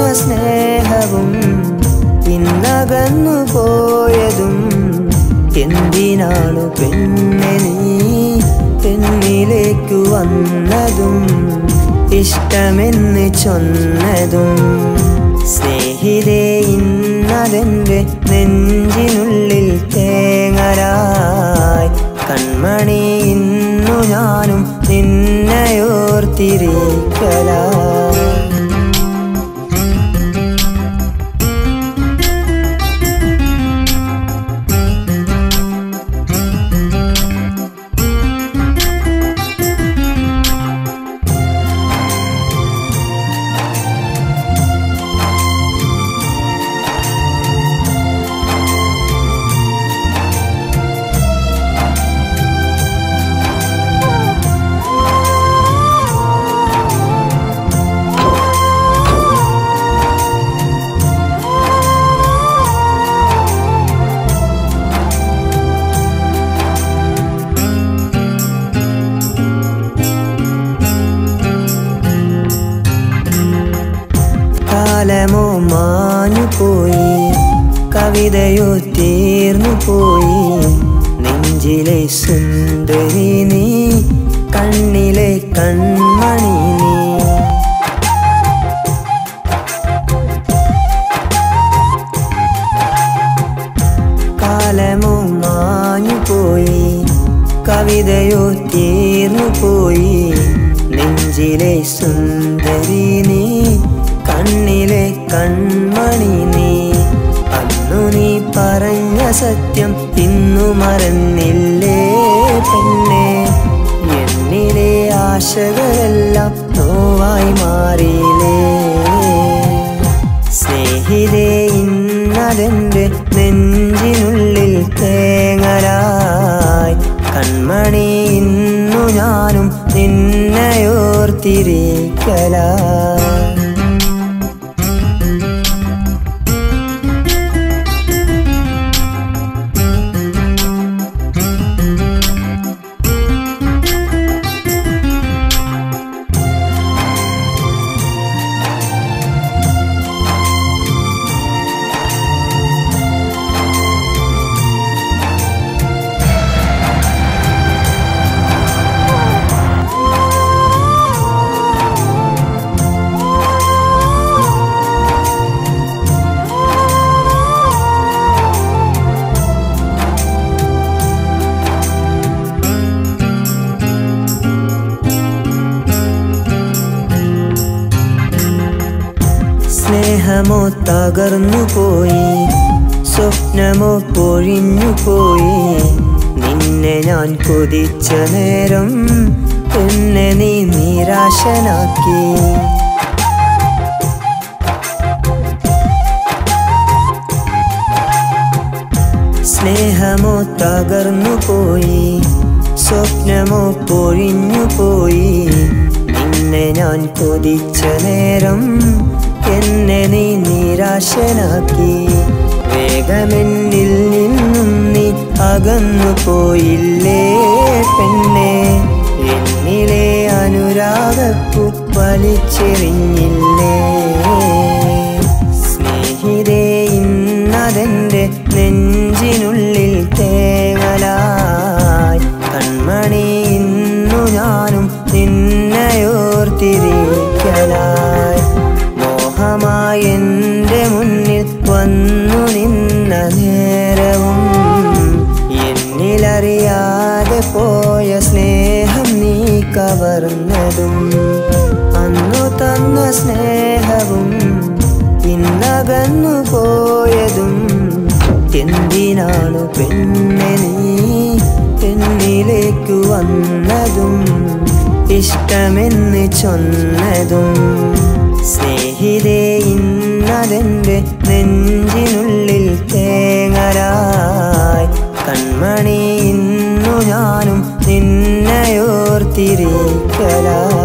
സ്നേഹവും ഇന്നകന്നു പോയതും എന്തിനാണു പെണ്ണെ നീ പെണ്ണിലേക്കു വന്നതും ഇഷ്ടമെന്ന് ചൊന്നതും സ്നേഹിതേ ഇന്നതെന്റെ നെഞ്ചിനുള്ളിൽ തേങ്ങരായി കൺമണി ഇന്നു ഞാനും നിന്നയോർത്തിരിക്കലാ കാലമോ മാഞ്ഞു പോയി കവിതയോ തീർന്നു പോയി നെഞ്ചിലെ സുന്ദരി നീ കണ്ണിലെ കൺമണി നീ കാലമോ മാഞ്ഞു പോയി കവിതയോ തീർന്നു പോയി നെഞ്ചിലെ സുന്ദരി നീ കണ്ണിലെ കൺമണി നീ അന്നു നീ പറഞ്ഞ സത്യം ഇന്നു മറന്നില്ലേ പെണ്ണെ എന്നിലെ ആശകളെല്ലാം നോവായി മാറിയില്ലേ സ്നേഹിതേ ഇന്നതെന്റെ നെഞ്ചിനുള്ളിൽ തേങ്ങരായി കൺമണി ഇന്നു ഞാനും നിന്നയോർത്തിരിക്കലാ സ്നേഹമോ തകർന്നു പോയി സ്വപ്നമോ പൊഴിഞ്ഞു പോയി നിന്നെ ഞാൻ കൊതിച്ച നേരം എന്നെ നീ നിരാശനാക്കി സ്നേഹമോ തകർന്നു പോയി സ്വപ്നമോ പൊഴിഞ്ഞു പോയി നിന്നെ ഞാൻ കൊതിച്ച നേരം എന്നെ നീ നിരാശനാക്കി വേഗമെന്നിൽ നിന്നും നീ അകന്നു പോയില്ലേ പെണ്ണെ എന്നിലെ അനുരാഗപ്പു വലിച്ചെറിഞ്ഞില്ലേ സ്നേഹിതേ ഇന്നതെന്റെ നെഞ്ചിനുള്ളിൽ തേങ്ങലായി കൺമണി ഇന്നു ഞാനും നിന്നയോർത്തിരിക്കലായി മോഹമായി എൻ്റെ മുന്നിൽ വന്നു നിന്ന നേരവും എന്നിലറിയാതെ പോയ സ്നേഹം നീ കവർന്നതും അന്നു തന്ന സ്നേഹവും ഇന്നകന്നു പോയതും എന്തിനാണു പെണ്ണെ നീ എന്നിലേക്കു വന്നതും ഇഷ്ടമെന്ന് ചൊന്നതും സ്നേഹിതേ ഇന്നതെന്റെ നെഞ്ചിനുള്ളിൽ തേങ്ങരായി കൺമണി ഇന്നു ഞാനും നിന്നയോർത്തിരിക്കലാ